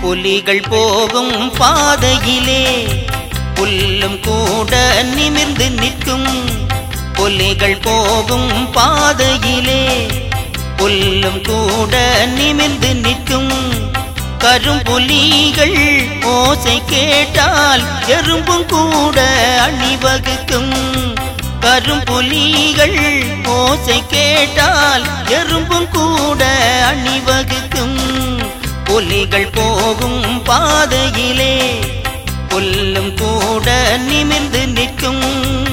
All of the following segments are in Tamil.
புலிகள் போகும் பாதையிலே புல்லும் கூட நிமிர்ந்து நிற்கும் புலிகள் போகும் பாதையிலே புல்லும் கூட நிமிர்ந்து நிற்கும் கரும்புலிகள் ஓசை கேட்டால் எறும்பும் கூட அணிவகுக்கும் கரும்புலிகள் ஓசை கேட்டால் எறும்பும் கூட அணிவகுக்கும் புலிகள் போகும் பாதையிலே புல்லும் கூட நிமிர்ந்து நிற்கும்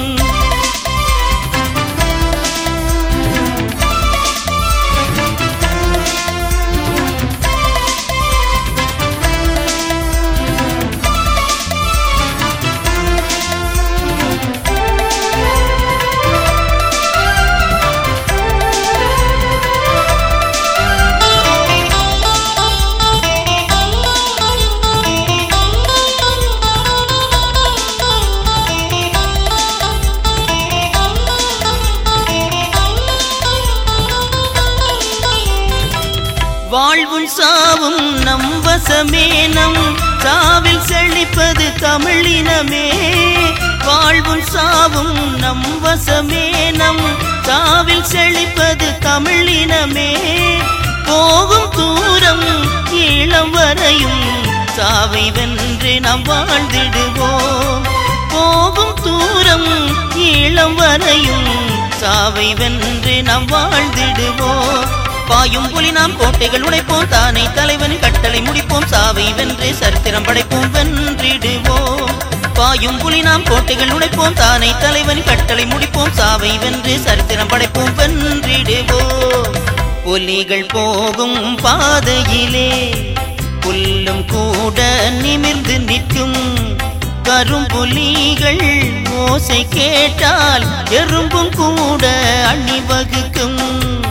வாழ்வும் சாவும் நம் வசமே நம் சாவில் செழிப்பது தமிழினமே வாழ்வும் சாவும் நம் வசமே நம் சாவில் செழிப்பது தமிழினமே போகும் தூரம் இளம் வரையும் சாவை வென்று நாம் வாழ்ந்திடுவோம் போகும் தூரம் இளம் வரையும் சாவை வென்று நாம் வாழ்ந்திடுவோம் பாயும் புலி நாம் கோட்டைகள் உடைப்போம் தானே தலைவன் கட்டளை முடிப்போம் சாவை வென்று சரித்திரம் படைப்போம் வென்றிடுவோம் பாயும் புலி நாம் கோட்டைகள் உடைப்போம் தானே தலைவன் கட்டளை முடிப்போம் சாவை வென்று சரித்திரம் படைப்போம் வென்றிடுவோம் புலிகள் போகும் பாதையிலே புல்லும் கூட நிமிர்ந்து நிற்கும் கரும்புலிகள் ஓசை கேட்டால் எறும்பும் கூட அணிவகுக்கும்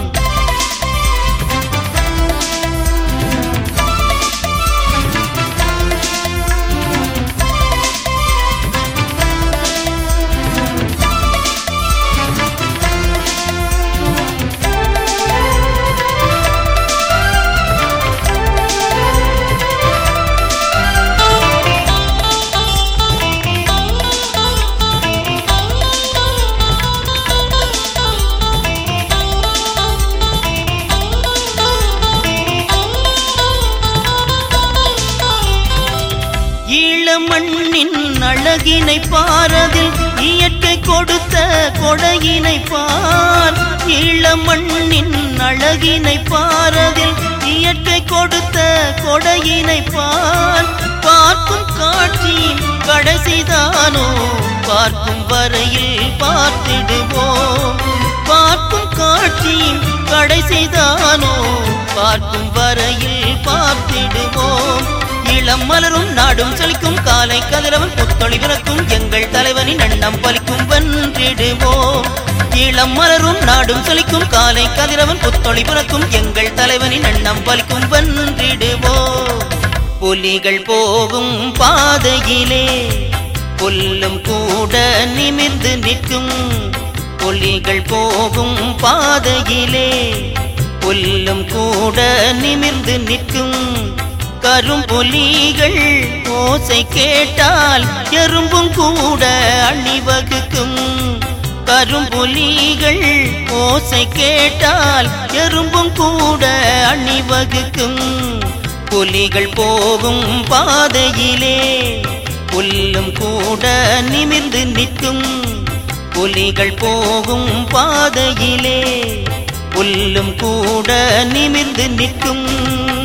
ஈழமண்ணின் அழகினை பாரதில் இயற்கை கொடுத்த கொடையினை பார் ஈழமண்ணின் அழகினை பாரதில் இயற்கை கொடுத்த கொடையினை பார் பார்க்கும் காட்சியின் கடைசிதானோ பார்க்கும் வரையில் பார்த்திடுவோம் பார்க்கும் காட்சியின் கடைசிதானோ பார்க்கும் வரையில் பார்த்திடுவோம் இளம் மலரும் நாடும் செழிக்கும் காலை கதிரவன் புத்தொளி பிறக்கும் எங்கள் தலைவனின் எண்ணம் பலிக்கும் வென்றிடுவோம் இளம் மலரும் நாடும் செழிக்கும் காலை கதிரவன் புத்தொளி பிறக்கும் எங்கள் தலைவனின் எண்ணம் பலிக்கும் வென்றிடுவோம் புலிகள் போகும் பாதையிலே புல்லும் கூட நிமிர்ந்து நிற்கும் புலிகள் போகும் பாதையிலே புல்லும் கூட நிமிர்ந்து நிற்கும் கரும்புலிகள் ஓசை கேட்டால் எறும்பும் கூட அணிவகுக்கும் கரும்புலிகள் ஓசை கேட்டால் எறும்பும் கூட அணிவகுக்கும் புலிகள் போகும் பாதையிலே புல்லும் கூட நிமிர்ந்து நிற்கும் புலிகள் போகும் பாதையிலே புல்லும் கூட நிமிர்ந்து நிற்கும்